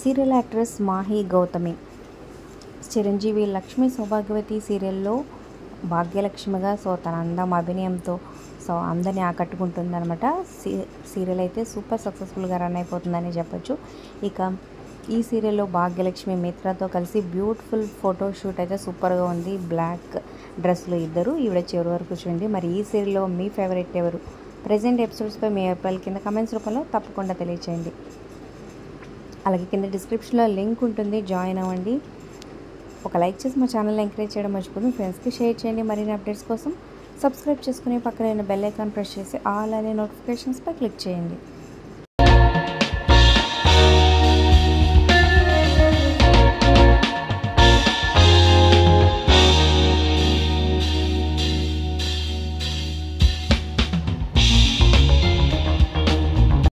serial actress Mahi Gautami Chiranjeevi Lakshmi Sowbhagyavathi సీరియల్లో భాగ్యలక్ష్మిగా so తన అందం అభినయంతో సో అందరిని ఆకట్టుకుంటుందన్నమాట సీ సీరియల్ అయితే సూపర్ సక్సెస్ఫుల్గా రన్ అయిపోతుందని చెప్పొచ్చు ఇక ఈ సీరియల్లో భాగ్యలక్ష్మి మిత్రతో కలిసి బ్యూటిఫుల్ ఫోటో షూట్ అయితే సూపర్గా ఉంది బ్లాక్ డ్రెస్లో ఇద్దరు ఈవిడ చివరి వరకు చూడండి మరి ఈ సీరియల్లో మీ ఫేవరెట్ ఎవరు ప్రజెంట్ ఎపిసోడ్స్పై మీ అభిప్రాయాలు కింద కమెంట్స్ రూపంలో తప్పకుండా తెలియచేయండి అలాగే కింద డిస్క్రిప్షన్లో లింక్ ఉంటుంది జాయిన్ అవ్వండి ఒక లైక్ చేసి మా ఛానల్ ఎంకరేజ్ చేయడం మర్చిపోతుంది ఫ్రెండ్స్కి షేర్ చేయండి మరిన్ని అప్డేట్స్ కోసం సబ్స్క్రైబ్ చేసుకుని పక్కన బెల్ ఐకాన్ ప్రెస్ చేసి ఆల్ అనే నోటిఫికేషన్స్పై క్లిక్ చేయండి